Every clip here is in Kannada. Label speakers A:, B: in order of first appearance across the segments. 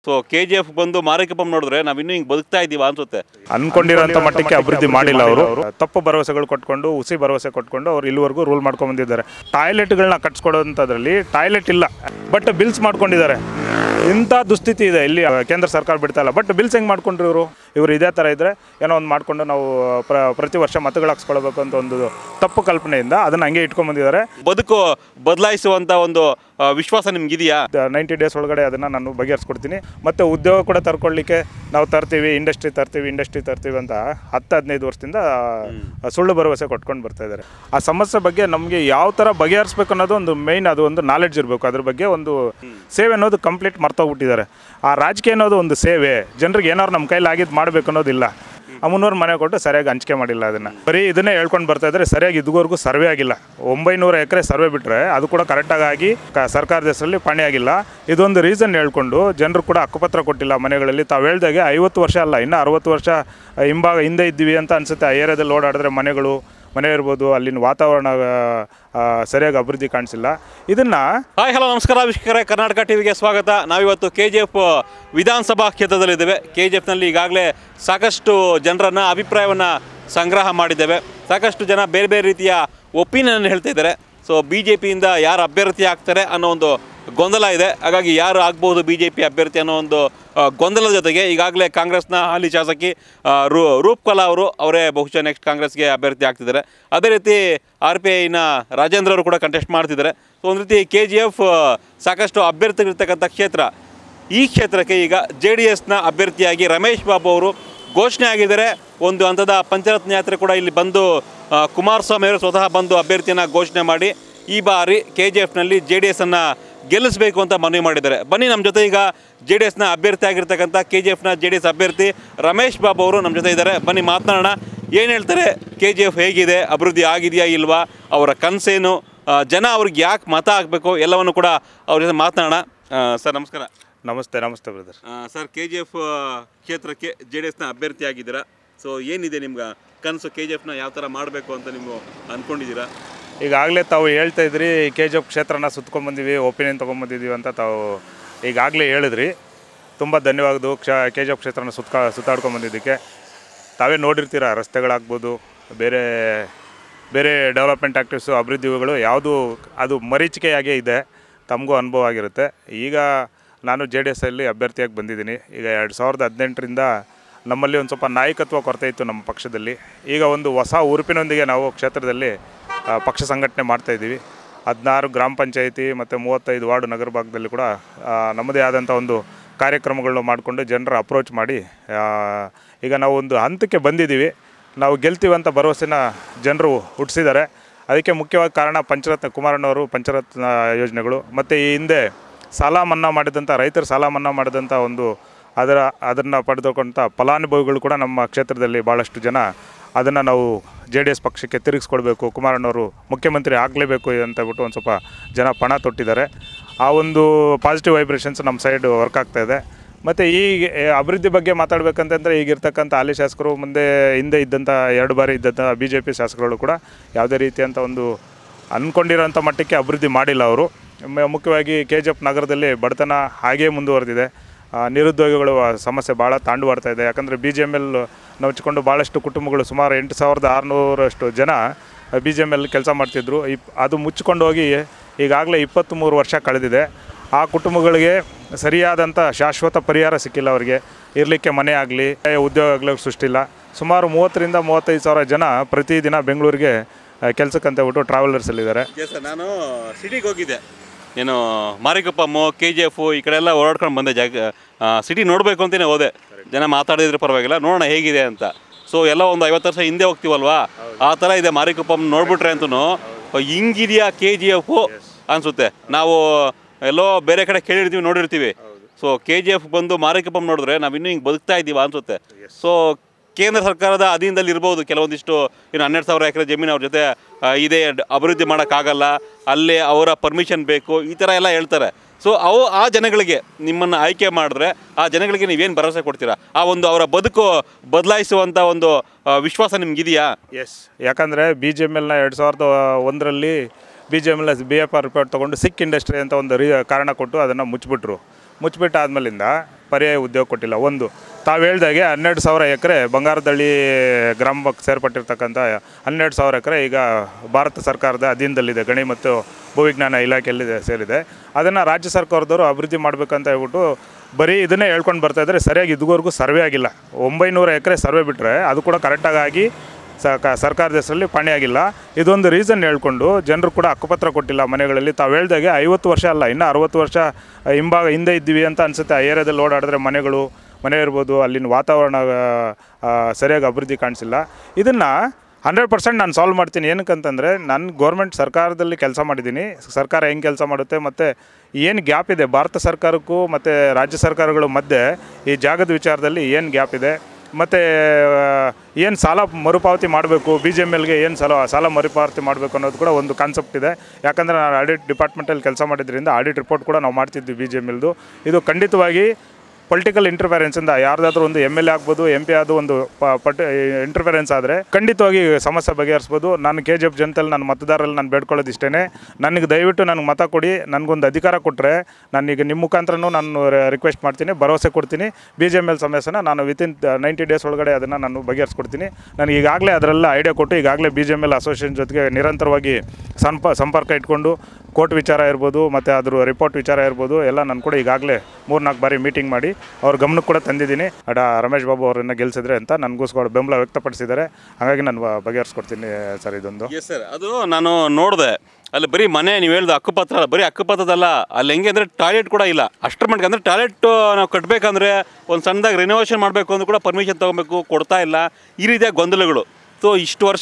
A: ಸೊ ಕೆ ಜಿ ಎಫ್ ಬಂದು ಮಾರಿಕಪ್ಪಂ ನೋಡಿದ್ರೆ ನಾವು ಇನ್ನೂ ಹಿಂಗೆ ಬದುಕ್ತಾ ಇದ್ದೀವ ಅನ್ಸುತ್ತೆ
B: ಅನ್ಕೊಂಡಿರೋಂಥ ಮಟ್ಟಕ್ಕೆ ಅಭಿವೃದ್ಧಿ ಮಾಡಿಲ್ಲ ಅವರು ತಪ್ಪು ಭರವಸೆಗಳು ಕೊಟ್ಕೊಂಡು ಹುಸಿ ಭರವಸೆ ಕೊಟ್ಕೊಂಡು ಅವ್ರು ಇಲ್ಲಿವರೆಗೂ ರೂಲ್ ಮಾಡ್ಕೊಂಡು ಬಂದಿದ್ದಾರೆ ಟಾಯ್ಲೆಟ್ಗಳನ್ನ ಕಟ್ಸ್ಕೊಡೋಂಥದ್ರಲ್ಲಿ ಟಾಯ್ಲೆಟ್ ಇಲ್ಲ ಬಟ್ ಬಿಲ್ಸ್ ಮಾಡ್ಕೊಂಡಿದ್ದಾರೆ ಇಂಥ ದುಸ್ಥಿತಿ ಇದೆ ಇಲ್ಲಿ ಕೇಂದ್ರ ಸರ್ಕಾರ ಬಿಡ್ತಾ ಇಲ್ಲ ಬಟ್ ಬಿಲ್ಸ್ ಹೆಂಗೆ ಮಾಡ್ಕೊಂಡ್ರು ಇವರು ಇವರು ಇದೇ ಥರ ಇದ್ದರೆ ಏನೋ ಒಂದು ಮಾಡಿಕೊಂಡು ನಾವು ಪ್ರ ಪ್ರತಿ ವರ್ಷ ಮತಗಳು ಹಾಕ್ಸ್ಕೊಳ್ಬೇಕು ಅಂತ ಒಂದು ತಪ್ಪು ಕಲ್ಪನೆಯಿಂದ ಅದನ್ನು ಹಂಗೆ ಇಟ್ಕೊಂಡ್ಬಂದಿದ್ದಾರೆ
A: ಬದುಕು ಬದಲಾಯಿಸುವಂಥ ಒಂದು ಆ, ವಿಶ್ವಾಸ ನಿಮ್ಗಿದೆಯಾ
B: ನೈಂಟಿ ಡೇಸ್ ಒಳಗಡೆ ಅದನ್ನು ನಾನು ಬಗೆಹರಿಸ್ಕೊಡ್ತೀನಿ ಮತ್ತು ಉದ್ಯೋಗ ಕೂಡ ತರ್ಕೊಳ್ಳಿಕ್ಕೆ ನಾವು ತರ್ತೀವಿ ಇಂಡಸ್ಟ್ರಿ ತರ್ತೀವಿ ಇಂಡಸ್ಟ್ರಿ ತರ್ತೀವಿ ಅಂತ ಹತ್ತು ಹದಿನೈದು ವರ್ಷದಿಂದ ಆ, ಸುಳ್ಳು ಭರವಸೆ ಕೊಟ್ಕೊಂಡು ಬರ್ತಾ ಇದ್ದಾರೆ ಆ ಸಮಸ್ಯೆ ಬಗ್ಗೆ ನಮಗೆ ಯಾವ ಥರ ಬಗೆಹರಿಸ್ಬೇಕು ಅನ್ನೋದು ಒಂದು ಮೇಯ್ನ್ ಅದು ಒಂದು ನಾಲೆಡ್ಜ್ ಇರಬೇಕು ಅದ್ರ ಬಗ್ಗೆ ಒಂದು ಸೇವೆ ಅನ್ನೋದು ಕಂಪ್ಲೀಟ್ ಮರ್ತೋಗ್ಬಿಟ್ಟಿದ್ದಾರೆ ಆ ರಾಜಕೀಯ ಅನ್ನೋದು ಒಂದು ಸೇವೆ ಜನರಿಗೆ ಏನಾದ್ರು ನಮ್ಮ ಕೈಲಿ ಆಗಿದ್ದು ಮಾಡಬೇಕು ಅನ್ನೋದಿಲ್ಲ ಅಮ್ಮನವ್ರ ಮನೆ ಕೊಟ್ಟು ಸರಿಯಾಗಿ ಹಂಚಿಕೆ ಮಾಡಿಲ್ಲ ಅದನ್ನು ಬರೀ ಇದನ್ನೇ ಹೇಳ್ಕೊಂಡು ಬರ್ತಾ ಇದ್ದಾರೆ ಸರಿಯಾಗಿ ಇದುವರೆಗೂ ಸರ್ವೆ ಆಗಿಲ್ಲ ಒಂಬೈನೂರ ಎಕರೆ ಸರ್ವೆ ಬಿಟ್ಟರೆ ಅದು ಕೂಡ ಕರೆಕ್ಟಾಗಿ ಆಗಿ ಕ ಸರ್ಕಾರದ ಹೆಸರಲ್ಲಿ ಪಣಿ ಆಗಿಲ್ಲ ಇದೊಂದು ರೀಸನ್ ಹೇಳ್ಕೊಂಡು ಜನರು ಕೂಡ ಹಕ್ಕುಪತ್ರ ಕೊಟ್ಟಿಲ್ಲ ಮನೆಗಳಲ್ಲಿ ತಾವು ಹೇಳ್ದಾಗೆ ಐವತ್ತು ವರ್ಷ ಅಲ್ಲ ಇನ್ನು ಅರವತ್ತು ವರ್ಷ ಹಿಂಭಾಗ ಹಿಂದೆ ಇದ್ದೀವಿ ಅಂತ ಅನಿಸುತ್ತೆ ಆ ಏರಿಯಾದಲ್ಲಿ ಓಡಾಡಿದ್ರೆ ಮನೆಗಳು ಮನೆ ಇರ್ಬೋದು ಅಲ್ಲಿನ ವಾತಾವರಣ ಆ, ಸರಿಯಾಗಿ ಅಭಿವೃದ್ಧಿ ಕಾಣಿಸಿಲ್ಲ ಇದನ್ನು
A: ಹಾಯ್ ಹಲೋ ನಮಸ್ಕಾರ ವೀಕ್ಷಕರೇ ಕರ್ನಾಟಕ ಟಿವಿಗೆ ಸ್ವಾಗತ ನಾವಿವತ್ತು ಕೆ ಜಿ ಎಫ್ ವಿಧಾನಸಭಾ ಕ್ಷೇತ್ರದಲ್ಲಿದ್ದೇವೆ ಕೆ ಜಿ ಎಫ್ನಲ್ಲಿ ಈಗಾಗಲೇ ಸಾಕಷ್ಟು ಜನರನ್ನು ಅಭಿಪ್ರಾಯವನ್ನು ಸಂಗ್ರಹ ಮಾಡಿದ್ದೇವೆ ಸಾಕಷ್ಟು ಜನ ಬೇರೆ ಬೇರೆ ರೀತಿಯ ಒಪಿನಿಯನ್ ಹೇಳ್ತಾ ಇದ್ದಾರೆ ಸೊ ಬಿ ಜೆ ಪಿಯಿಂದ ಯಾರು ಅಭ್ಯರ್ಥಿ ಆಗ್ತಾರೆ ಅನ್ನೋ ಒಂದು ಗೊಂದಲ ಇದೆ ಹಾಗಾಗಿ ಯಾರು ಆಗ್ಬೋದು ಬಿ ಜೆ ಪಿ ಅಭ್ಯರ್ಥಿ ಅನ್ನೋ ಒಂದು ಆ, ಗೊಂದಲದ ಜೊತೆಗೆ ಈಗಾಗಲೇ ಕಾಂಗ್ರೆಸ್ನ ಹಾಲಿ ಶಾಸಕಿ ಆ, ರೂ ರೂಪ್ ಕಲಾ ಅವರು ಅವರೇ ಬಹುಶಃ ನೆಕ್ಸ್ಟ್ ಕಾಂಗ್ರೆಸ್ಗೆ ಅಭ್ಯರ್ಥಿ ಆಗ್ತಿದ್ದಾರೆ ಅದೇ ರೀತಿ ಆರ್ ಪಿ ಐನ ರಾಜೇಂದ್ರ ಅವರು ಕೂಡ ಕಂಟೆಸ್ಟ್ ಮಾಡ್ತಿದ್ದಾರೆ ಸೊ ಒಂದು ರೀತಿ ಕೆ ಜಿ ಎಫ್ ಸಾಕಷ್ಟು ಅಭ್ಯರ್ಥಿಗಳಿರ್ತಕ್ಕಂಥ ಕ್ಷೇತ್ರ ಈ ಕ್ಷೇತ್ರಕ್ಕೆ ಈಗ ಜೆ ಡಿ ಎಸ್ನ ಅಭ್ಯರ್ಥಿಯಾಗಿ ರಮೇಶ್ ಬಾಬು ಅವರು ಘೋಷಣೆ ಆಗಿದ್ದಾರೆ ಒಂದು ಹಂತದ ಪಂಚರತ್ನ ಯಾತ್ರೆ ಕೂಡ ಇಲ್ಲಿ ಬಂದು ಆ, ಕುಮಾರಸ್ವಾಮಿ ಅವರು ಸ್ವತಃ ಬಂದು ಅಭ್ಯರ್ಥಿಯನ್ನು ಘೋಷಣೆ ಮಾಡಿ ಈ ಬಾರಿ ಕೆ ಜಿ ಎಫ್ನಲ್ಲಿ ಜೆ ಡಿ ಎಸ್ಸನ್ನು ಗೆಲ್ಲಿಸಬೇಕು ಅಂತ ಮನವಿ ಮಾಡಿದ್ದಾರೆ ಬನ್ನಿ ನಮ್ಮ ಜೊತೆ ಈಗ ಜೆ ಡಿ ಎಸ್ನ ಅಭ್ಯರ್ಥಿ ಆಗಿರ್ತಕ್ಕಂಥ ಕೆ ಜಿ ಎಫ್ನ ಜೆ ಡಿ ಎಸ್ ಅಭ್ಯರ್ಥಿ ರಮೇಶ್ ಬಾಬು ಅವರು ನಮ್ಮ ಜೊತೆ ಇದ್ದಾರೆ ಬನ್ನಿ ಮಾತನಾಡೋಣ ಏನು ಹೇಳ್ತಾರೆ ಕೆ ಜಿ ಎಫ್ ಹೇಗಿದೆ ಅಭಿವೃದ್ಧಿ ಆಗಿದೆಯಾ ಇಲ್ವಾ ಅವರ ಕನಸೇನು ಆ, ಜನ ಅವ್ರಿಗೆ ಯಾಕೆ ಮತ ಹಾಕಬೇಕು ಎಲ್ಲವನ್ನು ಕೂಡ ಅವ್ರ ಜೊತೆ ಮಾತನಾಡೋಣ ಆ, ಸರ್ ನಮಸ್ಕಾರ
B: ನಮಸ್ತೆ ನಮಸ್ತೆ ಬ್ರದರ್
A: ಆ, ಸರ್ ಕೆ ಜಿ ಎಫ್ ಕ್ಷೇತ್ರಕ್ಕೆ ಜೆ ಡಿ ಎಸ್ನ ಅಭ್ಯರ್ಥಿ ಆಗಿದ್ದೀರಾ ಸೊ ಏನಿದೆ ನಿಮ್ಗೆ ಕನಸು ಕೆ ಜಿ ಎಫ್ನ ಯಾವ ಥರ ಮಾಡಬೇಕು ಅಂತ ನೀವು ಅಂದ್ಕೊಂಡಿದ್ದೀರಾ
B: ಈಗಾಗಲೇ ತಾವು ಹೇಳ್ತಾ ಇದ್ರಿ ಕೆ ಜಿ ಎಫ್ ಕ್ಷೇತ್ರನ ಸುತ್ಕೊಂಡ್ಬಂದಿವಿ ಒಪಿನಿಯನ್ ತೊಗೊಂಬಂದಿದ್ದೀವಿ ಅಂತ ತಾವು ಈಗಾಗಲೇ ಹೇಳಿದ್ರಿ ತುಂಬ ಧನ್ಯವಾದ ಕ್ಷ ಕೆ ಜಿ ಎಫ್ ಕ್ಷೇತ್ರನ ಸುತ್ತ ಸುತ್ತಾಡ್ಕೊಂಬಂದಿದ್ದಕ್ಕೆ ತಾವೇ ನೋಡಿರ್ತೀರ ರಸ್ತೆಗಳಾಗ್ಬೋದು ಬೇರೆ ಬೇರೆ ಡೆವಲಪ್ಮೆಂಟ್ ಆ್ಯಕ್ಟಿವ್ಸು ಅಭಿವೃದ್ಧಿಗಳು ಯಾವುದು ಅದು ಮರೀಚಿಕೆಯಾಗೇ ಇದೆ ತಮಗೂ ಅನುಭವ ಆಗಿರುತ್ತೆ ಈಗ ನಾನು ಜೆ ಡಿ ಎಸ್ಸಲ್ಲಿ ಅಭ್ಯರ್ಥಿಯಾಗಿ ಬಂದಿದ್ದೀನಿ ಈಗ ಎರಡು ಸಾವಿರದ ಹದಿನೆಂಟರಿಂದ ನಮ್ಮಲ್ಲಿ ಒಂದು ಸ್ವಲ್ಪ ನಾಯಕತ್ವ ಕೊರತೆ ಇತ್ತು ನಮ್ಮ ಪಕ್ಷದಲ್ಲಿ ಈಗ ಒಂದು ಹೊಸ ಉರುಪಿನೊಂದಿಗೆ ನಾವು ಕ್ಷೇತ್ರದಲ್ಲಿ ಆ, ಪಕ್ಷ ಸಂಘಟನೆ ಮಾಡ್ತಾಯಿದ್ದೀವಿ ಹದಿನಾರು ಗ್ರಾಮ ಪಂಚಾಯಿತಿ ಮತ್ತು ಮೂವತ್ತೈದು ವಾರ್ಡು ನಗರ ಭಾಗದಲ್ಲಿ ಕೂಡ ಆ, ನಮ್ಮದೇ ಆದಂಥ ಒಂದು ಕಾರ್ಯಕ್ರಮಗಳನ್ನ ಮಾಡಿಕೊಂಡು ಜನರ ಅಪ್ರೋಚ್ ಮಾಡಿ ಆ, ಈಗ ನಾವು ಒಂದು ಹಂತಕ್ಕೆ ಬಂದಿದ್ದೀವಿ ನಾವು ಗೆಲ್ತೀವಂತ ಭರವಸೆನ ಜನರು ಹುಟ್ಟಿಸಿದ್ದಾರೆ ಅದಕ್ಕೆ ಮುಖ್ಯವಾಗಿ ಕಾರಣ ಪಂಚರತ್ನ ಕುಮಾರಣ್ಣವರು ಪಂಚರತ್ನ ಯೋಜನೆಗಳು ಮತ್ತು ಈ ಹಿಂದೆ ಸಾಲ ಮನ್ನಾ ಮಾಡಿದಂಥ ರೈತರ ಸಾಲ ಮನ್ನಾ ಮಾಡಿದಂಥ ಒಂದು ಅದರ ಅದನ್ನು ಪಡೆದುಕೊಂಥ ಫಲಾನುಭವಿಗಳು ಕೂಡ ನಮ್ಮ ಕ್ಷೇತ್ರದಲ್ಲಿ ಭಾಳಷ್ಟು ಜನ ಅದನ್ನು ನಾವು ಜೆ ಡಿ ಎಸ್ ಪಕ್ಷಕ್ಕೆ ತಿರುಗಿಸ್ಕೊಡ್ಬೇಕು ಕುಮಾರಣ್ಣವರು ಮುಖ್ಯಮಂತ್ರಿ ಆಗಲೇಬೇಕು ಅಂತ ಬಿಟ್ಟು ಒಂದು ಸ್ವಲ್ಪ ಜನ ಪಣ ತೊಟ್ಟಿದ್ದಾರೆ ಆ ಒಂದು ಪಾಸಿಟಿವ್ ವೈಬ್ರೇಷನ್ಸ್ ನಮ್ಮ ಸೈಡ್ ವರ್ಕ್ ಆಗ್ತಾ ಇದೆ ಮತ್ತು ಈ ಎ, ಅಭಿವೃದ್ಧಿ ಬಗ್ಗೆ ಮಾತಾಡಬೇಕಂತಂದರೆ ಈಗಿರ್ತಕ್ಕಂಥ ಹಾಲಿ ಶಾಸಕರು ಮುಂದೆ ಹಿಂದೆ ಇದ್ದಂಥ ಎರಡು ಬಾರಿ ಇದ್ದಂಥ ಬಿ ಜೆ ಪಿ ಶಾಸಕರುಗಳು ಕೂಡ ಯಾವುದೇ ರೀತಿಯಂಥ ಒಂದು ಅಂದ್ಕೊಂಡಿರೋಂಥ ಮಟ್ಟಕ್ಕೆ ಅಭಿವೃದ್ಧಿ ಮಾಡಿಲ್ಲ ಅವರು ಮ- ಮುಖ್ಯವಾಗಿ ಕೆ ಜಿ ಎಫ್ ನಗರದಲ್ಲಿ ಬಡತನ ಹಾಗೇ ಮುಂದುವರೆದಿದೆ ಆ, ನಿರುದ್ಯೋಗಿಗಳು ಆ ಸಮಸ್ಯೆ ಭಾಳ ತಾಂಡುವಾಡ್ತಾ ಇದೆ ಯಾಕಂದರೆ ಬಿ ಜಿ ಎಮ್ ಎಲ್ ನವಚಿಕೊಂಡು ಭಾಳಷ್ಟು ಕುಟುಂಬಗಳು ಸುಮಾರು ಎಂಟು ಸಾವಿರದ ಆರುನೂರಷ್ಟು ಜನ ಬಿ ಜಿ ಎಮ್ ಎಲ್ ಕೆಲಸ ಮಾಡ್ತಿದ್ರು ಇಪ್ ಅದು ಮುಚ್ಚಿಕೊಂಡು ಹೋಗಿ ಈಗಾಗಲೇ ಇಪ್ಪತ್ತ್ಮೂರು ವರ್ಷ ಕಳೆದಿದೆ ಆ ಕುಟುಂಬಗಳಿಗೆ ಸರಿಯಾದಂಥ ಶಾಶ್ವತ ಪರಿಹಾರ ಸಿಕ್ಕಿಲ್ಲ ಅವರಿಗೆ ಇರಲಿಕ್ಕೆ ಮನೆ ಆಗಲಿ ಉದ್ಯೋಗ ಆಗಲಿ ಸೃಷ್ಟಿಲ್ಲ ಸುಮಾರು ಮೂವತ್ತರಿಂದ ಮೂವತ್ತೈದು ಸಾವಿರ ಜನ ಪ್ರತಿದಿನ ಬೆಂಗಳೂರಿಗೆ ಕೆಲಸಕ್ಕಂತ ಬಿಟ್ಟು ಟ್ರಾವೆಲರ್ಸಲ್ಲಿದ್ದಾರೆ
A: ಎಸ್ ಸರ್ ನಾನು ಸಿಟಿಗೆ ಹೋಗಿದ್ದೆ ಏನು ಮಾರಿಕಪ್ಪಮ್ಮು ಕೆ ಜಿ ಎಫು ಈ ಕಡೆ ಎಲ್ಲ ಓಡಾಡ್ಕೊಂಡು ಬಂದೆ ಜಾಗ ಸಿಟಿ ನೋಡಬೇಕು ಅಂತಲೇ ಹೋದೆ ಜನ ಮಾತಾಡಿದ್ರೆ ಪರವಾಗಿಲ್ಲ ನೋಡೋಣ ಹೇಗಿದೆ ಅಂತ ಸೊ ಎಲ್ಲ ಒಂದು ಐವತ್ತು ವರ್ಷ ಹಿಂದೆ ಹೋಗ್ತೀವಲ್ವಾ ಆ ಥರ ಇದೆ ಮಾರಿಕಪ್ಪಮ್ ನೋಡ್ಬಿಟ್ರೆ ಅಂತೂ ಹಿಂಗಿದೆಯಾ ಕೆ ಜಿ ಎಫು ಅನಿಸುತ್ತೆ ನಾವು ಎಲ್ಲೋ ಬೇರೆ ಕಡೆ ಕೇಳಿರ್ತೀವಿ ನೋಡಿರ್ತೀವಿ ಸೊ ಕೆ ಜಿ ಎಫ್ ಬಂದು ಮಾರಿಕಪ್ಪಮ್ ನೋಡಿದ್ರೆ ನಾವು ಇನ್ನೂ ಹಿಂಗೆ ಬದುಕ್ತಾ ಇದ್ದೀವ ಅನಿಸುತ್ತೆ ಸೊ ಕೇಂದ್ರ ಸರ್ಕಾರದ ಅಧೀನದಲ್ಲಿ ಇರ್ಬೋದು ಕೆಲವೊಂದಿಷ್ಟು ಇನ್ನು ಹನ್ನೆರಡು ಸಾವಿರ ಎಕರೆ ಜಮೀನು ಅವ್ರ ಜೊತೆ ಆ, ಇದೆ ಡ್- ಅಭಿವೃದ್ಧಿ ಮಾಡೋಕ್ಕಾಗಲ್ಲ ಅಲ್ಲೇ ಅವರ ಪರ್ಮಿಷನ್ ಬೇಕು ಈ ಥರ ಎಲ್ಲ ಹೇಳ್ತಾರೆ ಸೊ ಅವು ಆ ಜನಗಳಿಗೆ ನಿಮ್ಮನ್ನು ಆಯ್ಕೆ ಮಾಡಿದ್ರೆ ಆ ಜನಗಳಿಗೆ ನೀವೇನು ಭರವಸೆ ಕೊಡ್ತೀರಾ ಆ ಒಂದು ಅವರ ಬದುಕು ಬದಲಾಯಿಸುವಂಥ ಒಂದು ಆ, ವಿಶ್ವಾಸ ನಿಮ್ಗಿದೆಯಾ
B: ಎಸ್ ಯಾಕಂದರೆ ಬಿ ಜಿ ಎಮ್ ಎಲ್ನ ಎರಡು ಸಾವಿರದ ಒಂದರಲ್ಲಿ B G M L B F R report ತೊಗೊಂಡು ಸಿಕ್ ಇಂಡಸ್ಟ್ರಿ ಅಂತ ಒಂದು ರೀ ಕಾರಣ ಕೊಟ್ಟು ಅದನ್ನು ಮುಚ್ಚಿಬಿಟ್ರು ಮುಚ್ಚಿಬಿಟ್ಟು ಆದಮೇಲಿಂದ ಪರ್ಯಾಯ ಉದ್ಯೋಗ ಕೊಟ್ಟಿಲ್ಲ ಒಂದು ತಾವು ಹೇಳ್ದಾಗೆ ಹನ್ನೆರಡು ಸಾವಿರ ಎಕರೆ ಬಂಗಾರದಳ್ಳಿ ಗ್ರಾಮಕ್ಕೆ ಸೇರ್ಪಟ್ಟಿರ್ತಕ್ಕಂಥ ಹನ್ನೆರಡು ಸಾವಿರ ಎಕರೆ ಈಗ ಭಾರತ ಸರ್ಕಾರದ ಅಧೀನದಲ್ಲಿದೆ ಗಣಿ ಮತ್ತು ಭೂವಿಜ್ಞಾನ ಇಲಾಖೆಯಲ್ಲಿ ಸೇರಿದೆ ಅದನ್ನು ರಾಜ್ಯ ಸರ್ಕಾರದವರು ಅಭಿವೃದ್ಧಿ ಮಾಡಬೇಕಂತ ಹೇಳ್ಬಿಟ್ಟು ಬರೀ ಇದನ್ನೇ ಹೇಳ್ಕೊಂಡು ಬರ್ತಾ ಇದ್ದಾರೆ ಸರಿಯಾಗಿ ಇದುವರೆಗೂ ಸರ್ವೆ ಆಗಿಲ್ಲ ಒಂಬೈನೂರು ಎಕರೆ ಸರ್ವೆ ಬಿಟ್ಟರೆ ಅದು ಕೂಡ ಕರೆಕ್ಟಾಗಿ ಆಗಿ ಸ- ಸರ್ಕಾರದ ಹೆಸರಲ್ಲಿ ಪಾಣಿ ಆಗಿಲ್ಲ ಇದೊಂದು ರೀಸನ್ ಹೇಳ್ಕೊಂಡು ಜನರು ಕೂಡ ಹಕ್ಕುಪತ್ರ ಕೊಟ್ಟಿಲ್ಲ ಮನೆಗಳಲ್ಲಿ ತಾವು ಹೇಳ್ದಾಗೆ ಐವತ್ತು ವರ್ಷ ಅಲ್ಲ ಇನ್ನು ಅರವತ್ತು ವರ್ಷ ಹಿಂಭಾಗ ಹಿಂದೆ ಇದ್ದೀವಿ ಅಂತ ಅನಿಸುತ್ತೆ ಆ ಏರಿಯಾದಲ್ಲಿ ಓಡಾಡಿದ್ರೆ ಮನೆಗಳು ಮನೆ ಇರ್ಬೋದು ಅಲ್ಲಿನ ವಾತಾವರಣ ಆ, ಸರಿಯಾಗಿ ಅಭಿವೃದ್ಧಿ ಕಾಣಿಸಿಲ್ಲ ಇದನ್ನು ಹಂಡ್ರೆಡ್ ಪರ್ಸೆಂಟ್ ನಾನು ಸಾಲ್ವ್ ಮಾಡ್ತೀನಿ ಏನಕ್ಕಂತಂದರೆ ನಾನು ಗೌರ್ಮೆಂಟ್ ಸರ್ಕಾರದಲ್ಲಿ ಕೆಲಸ ಮಾಡಿದ್ದೀನಿ ಸರ್ಕಾರ ಹೆಂಗೆ ಕೆಲಸ ಮಾಡುತ್ತೆ ಮತ್ತು ಏನು ಗ್ಯಾಪ್ ಇದೆ ಭಾರತ ಸರ್ಕಾರಕ್ಕೂ ಮತ್ತು ರಾಜ್ಯ ಸರ್ಕಾರಗಳ ಮಧ್ಯೆ ಈ ಜಾಗದ ವಿಚಾರದಲ್ಲಿ ಏನು ಗ್ಯಾಪ್ ಇದೆ ಮತ್ತು ಏನು ಸಾಲ ಮರುಪಾವತಿ ಮಾಡಬೇಕು ಬಿ ಜಿ ಎಮ್ ಎಲ್ಗೆ ಏನು ಸಾಲ ಸಾಲ ಮರುಪಾವತಿ ಮಾಡಬೇಕು ಅನ್ನೋದು ಕೂಡ ಒಂದು ಕಾನ್ಸೆಪ್ಟ್ ಇದೆ ಯಾಕಂದರೆ ನಾನು ಆಡಿಟ್ ಡಿಪಾರ್ಟ್ಮೆಂಟಲ್ಲಿ ಕೆಲಸ ಮಾಡಿದ್ರಿಂದ ಆಡಿಟ್ ರಿಪೋರ್ಟ್ ಕೂಡ ನಾವು ಮಾಡ್ತಿದ್ವಿ ಬಿ ಜಿ ಎಮ್ ಎಲ್ದು ಇದು ಖಂಡಿತವಾಗಿ ಪೊಲಿಟಿಕಲ್ ಇಂಟರ್ಫರೆನ್ಸಿಂದ ಯಾರ್ದಾದ್ರೂ ಒಂದು ಎಮ್ ಎಲ್ ಎ ಆಗ್ಬೋದು ಎಂ ಪಿ ಆದ ಒಂದು ಪ- ಪಟ್ ಇಂಟರ್ಫರೆನ್ಸ್ ಆದರೆ ಖಂಡಿತವಾಗಿ ಸಮಸ್ಯೆ ಬಗೆಹರಿಸ್ಬೋದು ನಾನು ಕೆ ಜಿ ಎಫ್ ಜನತೆಯಲ್ಲಿ ನನ್ನ ಮತದಾರರಲ್ಲಿ ನಾನು ಬೇಡ್ಕೊಳ್ಳೋದು ಇಷ್ಟೇ ನನಗೆ ದಯವಿಟ್ಟು ನನಗೆ ಮತ ಕೊಡಿ ನನಗೊಂದು ಅಧಿಕಾರ ಕೊಟ್ಟರೆ ನಾನೀಗ ನಿಮ್ಮ ಮುಖಾಂತರನೂ ನಾನು ರಿಕ್ವೆಸ್ಟ್ ಮಾಡ್ತೀನಿ ಭರವಸೆ ಕೊಡ್ತೀನಿ ಬಿ ಜಿ ಎಮ್ ಎಲ್ ಸಮಸ್ಯೆನ ನಾನು ವಿತಿನ್ ನೈಂಟಿ ಡೇಸ್ ಒಳಗಡೆ ಅದನ್ನು ನಾನು ಬಗೆಹರಿಸ್ಕೊಡ್ತೀನಿ ನನಗೆ ಈಗಾಗಲೇ ಅದರೆಲ್ಲ ಐಡಿಯಾ ಕೊಟ್ಟು ಈಗಾಗಲೇ B G M L association ಜೊತೆಗೆ ನಿರಂತರವಾಗಿ ಸಂಪ ಸಂಪರ್ಕ ಇಟ್ಕೊಂಡು ಕೋರ್ಟ್ ವಿಚಾರ ಇರ್ಬೋದು ಮತ್ತು ಅದ್ರ ರಿಪೋರ್ಟ್ ವಿಚಾರ ಇರ್ಬೋದು ಎಲ್ಲ ನಾನು ಕೂಡ ಈಗಾಗಲೇ ಮೂರ್ನಾಲ್ಕು ಬಾರಿ ಮೀಟಿಂಗ್ ಮಾಡಿ ಅವ್ರ ಗಮನಕ್ಕೆ ಕೂಡ ತಂದಿದ್ದೀನಿ ಅಡ ರಮೇಶ್ ಬಾಬು ಅವರನ್ನು ಗೆಲ್ಸಿದ್ರೆ ಅಂತ ನನಗೋಸ್ಕರ ಬೆಂಬಲ ವ್ಯಕ್ತಪಡಿಸಿದ್ದಾರೆ ಹಾಗಾಗಿ ನಾನು ಬ- ಬಗೆಹರಿಸ್ಕೊಡ್ತೀನಿ ಸರ್ ಇದೊಂದು
A: ಎಸ್ ಸರ್ ಅದು ನಾನು ನೋಡಿದೆ ಅಲ್ಲಿ ಬರೀ ಮನೆ ನೀವು ಹೇಳ್ದು ಹಕ್ಕುಪತ್ರ ಅಲ್ಲ ಬರೀ ಹಕ್ಕುಪತ್ರದಲ್ಲ ಅಲ್ಲಿ ಹೆಂಗೆ ಅಂದರೆ ಟಾಯ್ಲೆಟ್ ಕೂಡ ಇಲ್ಲ ಅಷ್ಟರ ಮಟ್ಟಿಗೆ ಅಂದರೆ ಟಾಯ್ಲೆಟ್ ನಾವು ಕಟ್ಟಬೇಕಂದ್ರೆ ಒಂದು ಸಣ್ಣದಾಗಿ ರಿನೋವೇಷನ್ ಮಾಡಬೇಕು ಅಂದ್ರೂ ಕೂಡ ಪರ್ಮಿಷನ್ ತೊಗೊಬೇಕು ಕೊಡ್ತಾ ಇಲ್ಲ ಈ ರೀತಿಯ ಗೊಂದಲಗಳು ಸೊ ಇಷ್ಟು ವರ್ಷ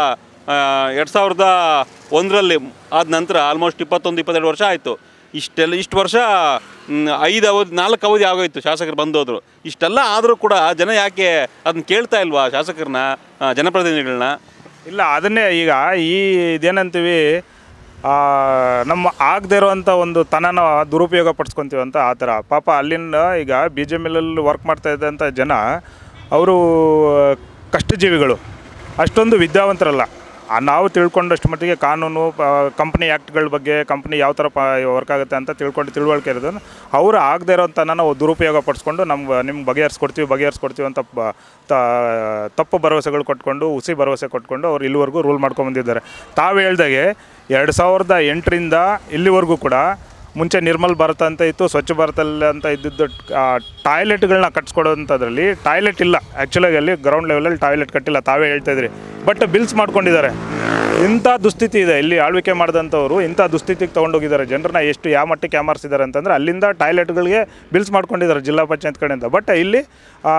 A: ಎರಡು ಸಾವಿರದ ಒಂದರಲ್ಲಿ ಆದ ನಂತರ ಆಲ್ಮೋಸ್ಟ್ ಇಪ್ಪತ್ತೊಂದು ಇಪ್ಪತ್ತೆರಡು ವರ್ಷ ಆಯಿತು ಇಷ್ಟೆಲ್ಲ ಇಷ್ಟು ವರ್ಷ ಮ್, ಐದು ಅವಧಿ ನಾಲ್ಕು ಅವಧಿ ಆಗೋಯ್ತು ಶಾಸಕರು ಬಂದೋದ್ರು ಇಷ್ಟೆಲ್ಲ ಆದರೂ ಕೂಡ ಜನ ಯಾಕೆ ಅದನ್ನ ಕೇಳ್ತಾ ಇಲ್ವಾ ಶಾಸಕರನ್ನ ಆ, ಜನಪ್ರತಿನಿಧಿಗಳನ್ನ
B: ಇಲ್ಲ ಅದನ್ನೇ ಈಗ ಈ ಇದೇನಂತೀವಿ ಆ, ನಮ್ಮ ಆಗದೆ ಇರೋವಂಥ ಒಂದು ತನನ ದುರುಪಯೋಗ ಪಡಿಸ್ಕೊತೀವಿ ಅಂತ ಆ ಥರ ಪಾಪ ಅಲ್ಲಿಂದ ಈಗ ಬಿ ಜೆ ಮಿಲಲ್ಲಿ ವರ್ಕ್ ಮಾಡ್ತಾ ಇದ್ದಂಥ ಜನ ಅವರು ಕಷ್ಟಜೀವಿಗಳು ಅಷ್ಟೊಂದು ವಿದ್ಯಾವಂತರಲ್ಲ ಆ, ನಾವು ತಿಳ್ಕೊಂಡಷ್ಟು ಮಟ್ಟಿಗೆ ಕಾನೂನು ಕಂಪ್ನಿ ಆ್ಯಕ್ಟ್ಗಳ ಬಗ್ಗೆ ಕಂಪ್ನಿ ಯಾವ ಥರ ಪ ವರ್ಕ್ ಆಗುತ್ತೆ ಅಂತ ತಿಳ್ಕೊಂಡು ತಿಳುವಳಿಕೆ ಇರೋದನ್ನು ಅವರು ಆಗದೆ ಇರೋಂಥ ನಾವು ದುರುಪಯೋಗ ಪಡಿಸ್ಕೊಂಡು ನಮ್ಗೆ ನಿಮ್ಗೆ ಬಗೆಹರಿಸ್ಕೊಡ್ತೀವಿ ಬಗೆಹರಿಸ್ಕೊಡ್ತೀವಿ ಅಂತ ಬ- ತ- ತಪ್ಪು ಭರವಸೆಗಳು ಕೊಟ್ಕೊಂಡು ಹುಸಿ ಭರವಸೆ ಕೊಟ್ಕೊಂಡು ಅವ್ರು ಇಲ್ಲಿವರೆಗೂ ರೂಲ್ ಮಾಡ್ಕೊಂಬಂದಿದ್ದಾರೆ ತಾವು ಹೇಳ್ದಾಗೆ ಎರಡು ಸಾವಿರದ ಎಂಟರಿಂದ ಇಲ್ಲಿವರೆಗೂ ಕೂಡ ಮುಂಚೆ ನಿರ್ಮಲ್ ಭಾರತ ಅಂತ ಇತ್ತು ಸ್ವಚ್ಛ ಭಾರತ ಅಂತ ಇದ್ದಿದ್ದು ಟಾಯ್ಲೆಟ್ಗಳನ್ನ ಕಟ್ಸ್ಕೊಡೋಂಥದ್ರಲ್ಲಿ ಟಾಯ್ಲೆಟ್ ಇಲ್ಲ ಆ್ಯಕ್ಚುಲಾಗಿ ಅಲ್ಲಿ ಗ್ರೌಂಡ್ ಲೆವೆಲಲ್ಲಿ ಟಾಯ್ಲೆಟ್ ಕಟ್ಟಿಲ್ಲ ತಾವೇ ಹೇಳ್ತಾ ಇದ್ರಿ ಬಟ್ ಬಿಲ್ಸ್ ಮಾಡ್ಕೊಂಡಿದ್ದಾರೆ ಇಂಥ ದುಸ್ಥಿತಿ ಇದೆ ಇಲ್ಲಿ ಆಳ್ವಿಕೆ ಮಾಡಿದಂಥವ್ರು ಇಂಥ ದುಸ್ಥಿತಿಗೆ ತೊಗೊಂಡೋಗಿದ್ದಾರೆ ಜನರನ್ನ ಎಷ್ಟು ಯಾವ ಮಟ್ಟಕ್ಕೆ ಯಾಮಾರಿಸಿದ್ದಾರೆ ಅಂತಂದರೆ ಅಲ್ಲಿಂದ ಟಾಯ್ಲೆಟ್ಗಳಿಗೆ ಬಿಲ್ಸ್ ಮಾಡ್ಕೊಂಡಿದ್ದಾರೆ ಜಿಲ್ಲಾ ಪಂಚಾಯತ್ ಕಡೆಯಿಂದ ಬಟ್ ಇಲ್ಲಿ ಆ,